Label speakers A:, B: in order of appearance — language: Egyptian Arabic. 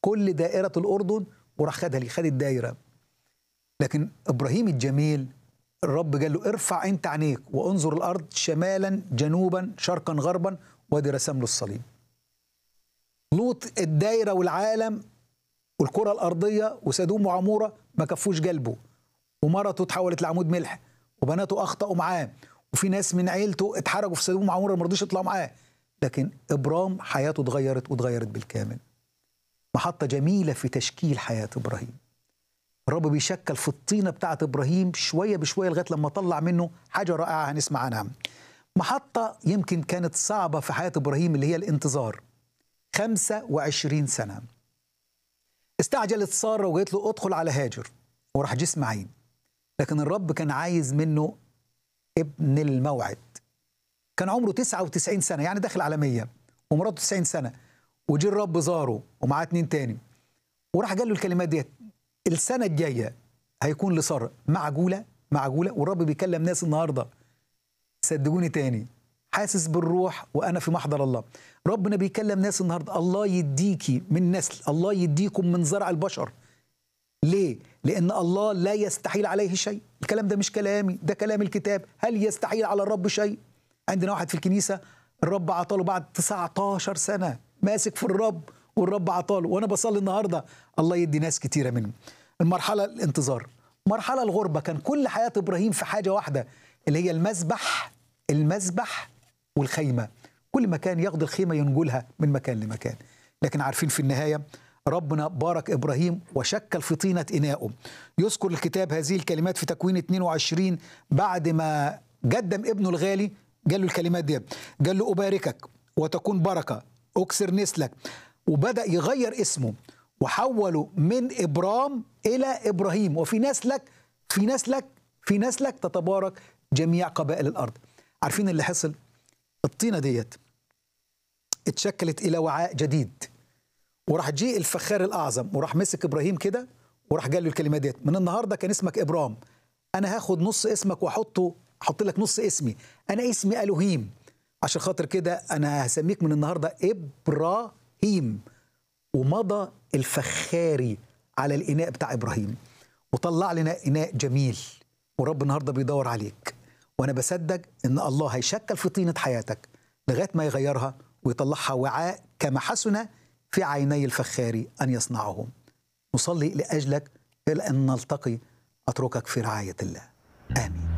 A: كل دائره الاردن وراح خدها لي خد الدايره لكن ابراهيم الجميل الرب قال له ارفع انت عينيك وانظر الارض شمالا جنوبا شرقا غربا وادي رسم له الصليب لوط الدايره والعالم والكره الارضيه وسدوم وعموره ما كفوش قلبه ومرته اتحولت لعمود ملح وبناته اخطاوا معاه وفي ناس من عيلته اتحرجوا في سدوم وعموره ما رضوش يطلعوا معاه لكن ابرام حياته اتغيرت واتغيرت بالكامل محطه جميله في تشكيل حياه ابراهيم الرب بيشكل في الطينه بتاعت ابراهيم شويه بشويه لغايه لما طلع منه حاجه رائعه هنسمع عنها محطه يمكن كانت صعبه في حياه ابراهيم اللي هي الانتظار 25 سنه استعجلت ساره وقالت له ادخل على هاجر وراح جه اسماعيل لكن الرب كان عايز منه ابن الموعد كان عمره 99 سنه يعني داخل على 100 ومراته 90 سنه وجه الرب زاره ومعاه اتنين تاني وراح قال له الكلمات ديت السنه الجايه هيكون لساره معجوله معجوله والرب بيكلم ناس النهارده صدقوني تاني حاسس بالروح وانا في محضر الله ربنا بيكلم ناس النهارده الله يديكي من نسل الله يديكم من زرع البشر ليه لان الله لا يستحيل عليه شيء الكلام ده مش كلامي ده كلام الكتاب هل يستحيل على الرب شيء عندنا واحد في الكنيسه الرب عطاله بعد 19 سنه ماسك في الرب والرب عطاله وانا بصلي النهارده الله يدي ناس كتيره منهم المرحله الانتظار مرحله الغربه كان كل حياه ابراهيم في حاجه واحده اللي هي المسبح المسبح والخيمه كل مكان ياخد الخيمه ينجلها من مكان لمكان لكن عارفين في النهايه ربنا بارك ابراهيم وشكل في طينه انائه يذكر الكتاب هذه الكلمات في تكوين 22 بعد ما قدم ابنه الغالي قال له الكلمات دي قال له اباركك وتكون بركه اكسر نسلك وبدا يغير اسمه وحوله من ابرام الى ابراهيم وفي نسلك في نسلك في نسلك تتبارك جميع قبائل الارض عارفين اللي حصل الطينه ديت اتشكلت الى وعاء جديد وراح جه الفخار الاعظم وراح مسك ابراهيم كده وراح قال له الكلمات ديت من النهارده كان اسمك ابرام انا هاخد نص اسمك واحطه احط لك نص اسمي انا اسمي الوهيم عشان خاطر كده انا هسميك من النهارده ابراهيم ومضى الفخاري على الاناء بتاع ابراهيم وطلع لنا اناء جميل ورب النهارده بيدور عليك وانا بصدق ان الله هيشكل في طينه حياتك لغايه ما يغيرها ويطلعها وعاء كما حسن في عيني الفخار ان يصنعه نصلي لاجلك الى ان نلتقي اتركك في رعايه الله امين